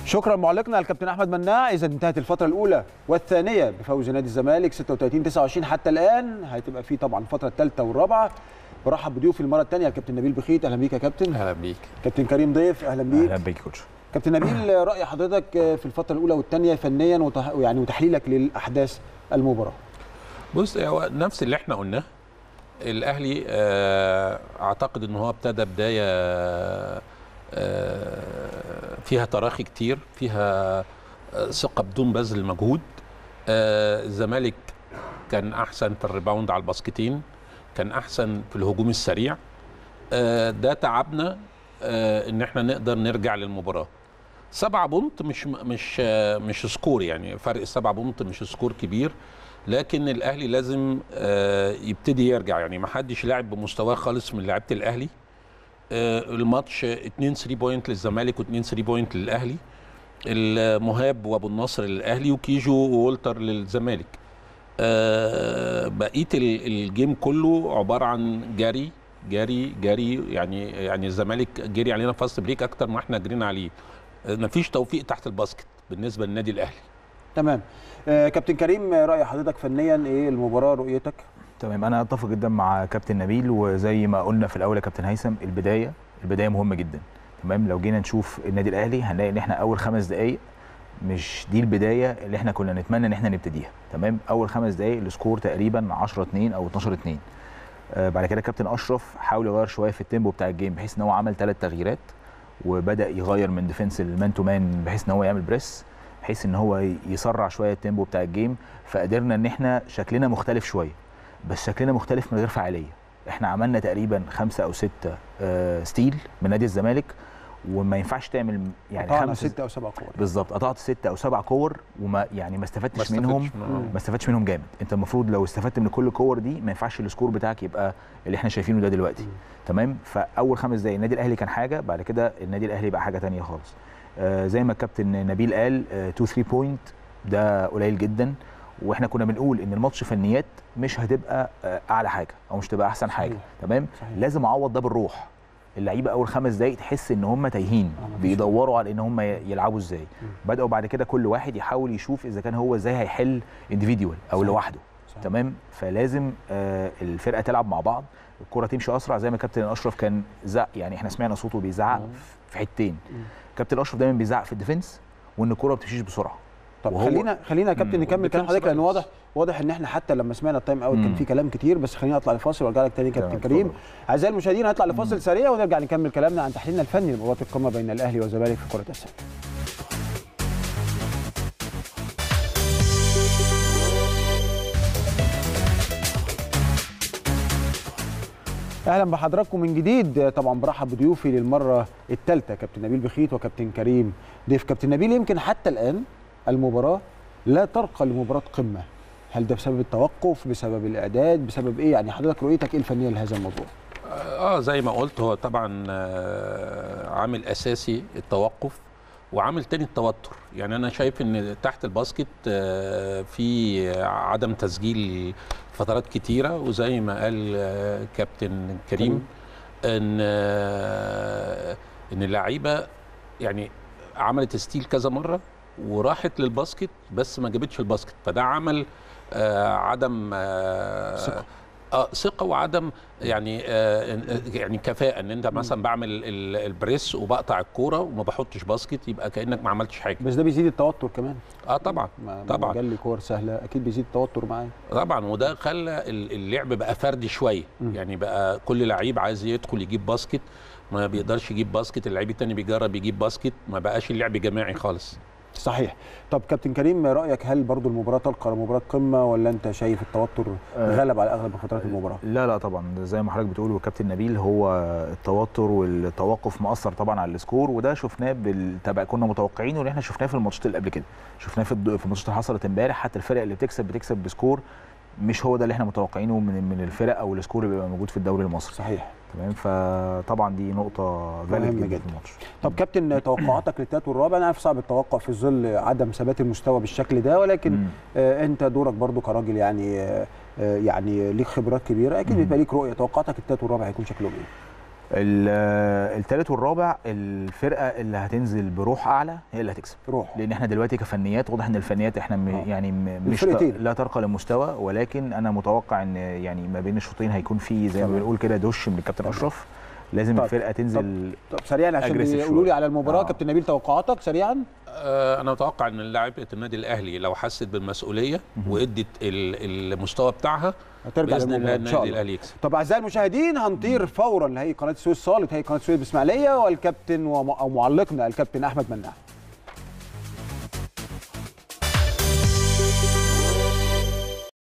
شكرا معلقنا الكابتن احمد مناع اذا انتهت الفتره الاولى والثانيه بفوز نادي الزمالك 36 29 حتى الان هتبقى في طبعا الفتره الثالثه والرابعه برحب بضيوفي المره الثانيه الكابتن نبيل بخيت اهلا بيك يا كابتن اهلا بيك كابتن كريم ضيف اهلا بيك اهلا بيك كوتش كابتن نبيل راي حضرتك في الفتره الاولى والثانيه فنيا وتح... يعني وتحليلك للاحداث المباراه بص هو نفس اللي احنا قلناه الاهلي آه، اعتقد ان هو ابتدى بدايه آه، فيها تراخي كتير فيها آه، ثقه بدون بذل مجهود آه، الزمالك كان احسن في الريباوند على الباسكتين كان احسن في الهجوم السريع آه، ده تعبنا آه، ان احنا نقدر نرجع للمباراه سبعة بونت مش مش آه، مش سكور يعني فرق السبعة بونت مش سكور كبير لكن الاهلي لازم آه، يبتدي يرجع يعني ما حدش لاعب بمستواه خالص من لعيبه الاهلي آه، الماتش 2 3 بوينت للزمالك و2 3 بوينت للاهلي المهاب وابو النصر للاهلي وكيجو وولتر للزمالك آه، بقيه ال- الجيم كله عباره عن جري جري جري يعني يعني الزمالك جري علينا فاست بريك اكتر ما احنا جرينا عليه آه، مفيش توفيق تحت الباسكت بالنسبه للنادي الاهلي تمام آه كابتن كريم راي حضرتك فنيا ايه المباراه رؤيتك تمام انا اتفق جدا مع كابتن نبيل وزي ما قلنا في الاول يا كابتن هيثم البدايه البدايه مهمه جدا تمام لو جينا نشوف النادي الاهلي هنلاقي ان احنا اول خمس دقائق مش دي البدايه اللي احنا كنا نتمنى ان احنا نبتديها تمام اول خمس دقائق السكور تقريبا 10 2 او 12 2 آه بعد كده كابتن اشرف حاول يغير شويه في التيمبو بتاع الجيم بحيث ان هو عمل ثلاث تغييرات وبدا يغير من ديفنس المان تو مان بحيث ان هو يعمل بريس بحيث ان هو يسرع شويه التيمبو بتاع الجيم فقدرنا ان احنا شكلنا مختلف شويه بس شكلنا مختلف من غير فعاليه احنا عملنا تقريبا خمسه او سته آه ستيل من نادي الزمالك وما ينفعش تعمل يعني قطعنا خمسه ستة او سبعة كور بالظبط قطعت ستة او سبع كور وما يعني ما استفدتش ما منهم استفدتش منهم. ما استفدتش منهم جامد انت المفروض لو استفدت من كل الكور دي ما ينفعش السكور بتاعك يبقى اللي احنا شايفينه ده دلوقتي تمام فاول خمس دقايق النادي الاهلي كان حاجه بعد كده النادي الاهلي بقى حاجه تانية خالص آه زي ما الكابتن نبيل قال 2 3 بوينت ده قليل جدا واحنا كنا بنقول ان الماتش فنيات مش هتبقى آه، اعلى حاجه او مش تبقى احسن حاجه صحيح. تمام صحيح. لازم اعوض ده بالروح اللعيبه اول خمس دقائق تحس ان هم تايهين آه، مفيش بيدوروا على ان هم يلعبوا ازاي بداوا بعد كده كل واحد يحاول يشوف اذا كان هو ازاي هيحل انديفيديوال او صحيح. لوحده صحيح. تمام فلازم آه الفرقه تلعب مع بعض الكره تمشي اسرع زي ما كابتن اشرف كان زق يعني احنا سمعنا صوته بيزعق في حتتين كابتن اشرف دايما بيزعق في الديفنس وان الكره ما بتمشيش بسرعه طب وهو- خلينا خلينا يا كابتن مم. نكمل كلام والديفنس حضرتك لان كويس. واضح واضح ان احنا حتى لما سمعنا التايم اوت كان مم. في كلام كتير بس خلينا اطلع لفاصل وارجع لك تاني كابتن تمام، كريم اتفضل. اعزائي المشاهدين هنطلع لفاصل سريع ونرجع نكمل كلامنا عن تحليلنا الفني لمباراه القمه بين الاهلي والزمالك في كره السله اهلا بحضراتكم من جديد طبعا برحب بضيوفي للمره الثالثه كابتن نبيل بخيت وكابتن كريم ضيف كابتن نبيل يمكن حتى الان المباراه لا ترقى لمباراه قمه هل ده بسبب التوقف بسبب الاعداد بسبب ايه يعني حضرتك رؤيتك ايه الفنيه لهذا الموضوع اه زي ما قلت هو طبعا آه، عامل اساسي التوقف وعامل تاني التوتر يعني انا شايف ان تحت الباسكت آه، في عدم تسجيل فترات كتيره وزي ما قال آه، كابتن كريم ان آه، ان اللعيبه يعني عملت ستيل كذا مره وراحت للباسكت بس ما جابتش الباسكت فده عمل آه، عدم آه، ثقة. اه ثقه وعدم يعني آه يعني كفاءه ان انت مثلا بعمل ال- البريس وبقطع الكوره وما بحطش باسكت يبقى كانك ما عملتش حاجه بس ده بيزيد التوتر كمان اه طبعا ما طبعاً. طبعا جالي كور سهله اكيد بيزيد التوتر معايا طبعا وده خلى ال- اللعب بقى فردي شويه مم. يعني بقى كل لعيب عايز يدخل يجيب باسكت ما بيقدرش يجيب باسكت اللعيب التاني بيجرب يجيب باسكت ما بقاش اللعب جماعي خالص صحيح طب كابتن كريم رايك هل برضو المباراه تلقى مباراه قمه ولا انت شايف التوتر آه. غلب على اغلب فترات المباراه لا لا طبعا زي ما حضرتك بتقول وكابتن نبيل هو التوتر والتوقف مأثر طبعا على السكور وده شفناه بالتبع كنا متوقعينه اللي احنا شفناه في الماتشات اللي قبل كده شفناه في الد- في الماتشات اللي حصلت امبارح حتى الفرق اللي بتكسب بتكسب بسكور مش هو ده اللي احنا متوقعينه من من الفرق او السكور اللي بيبقى موجود في الدوري المصري صحيح تمام فطبعا دي نقطه فاليد مهمة جدا جدا. في الماتش طب كابتن توقعاتك للثالث والرابع انا عارف صعب التوقع في ظل عدم ثبات المستوى بالشكل ده ولكن مم. آه انت دورك برضو كراجل يعني آه آه، يعني ليك خبرات كبيره اكيد مم. بيبقى ليك رؤيه توقعاتك الثالث والرابع هيكون شكلهم ايه الثالث والرابع الفرقه اللي هتنزل بروح اعلى هي اللي هتكسب روح لان احنا دلوقتي كفنيات واضح ان الفنيات احنا م... آه. يعني م... مش ت... الفرقتين. لا ترقى للمستوى ولكن انا متوقع ان يعني ما بين الشوطين هيكون في زي ما تمام. بنقول كده دش من الكابتن تمام. اشرف لازم طب- الفرقه تنزل طب سريعا عشان Aggressive يقولوا لي شوية. على المباراه آه. كابتن نبيل توقعاتك سريعا آه، انا متوقع ان لاعيبه النادي الاهلي لو حست بالمسؤوليه وادت ال- المستوى بتاعها هترجع باذن الله للمباراه ان شاء النادي الله الاهلي يكسب طب اعزائي المشاهدين هنطير فورا لهي قناه السويس صالة هي قناه السويس باسماعيليه والكابتن وم- او معلقنا الكابتن احمد مناع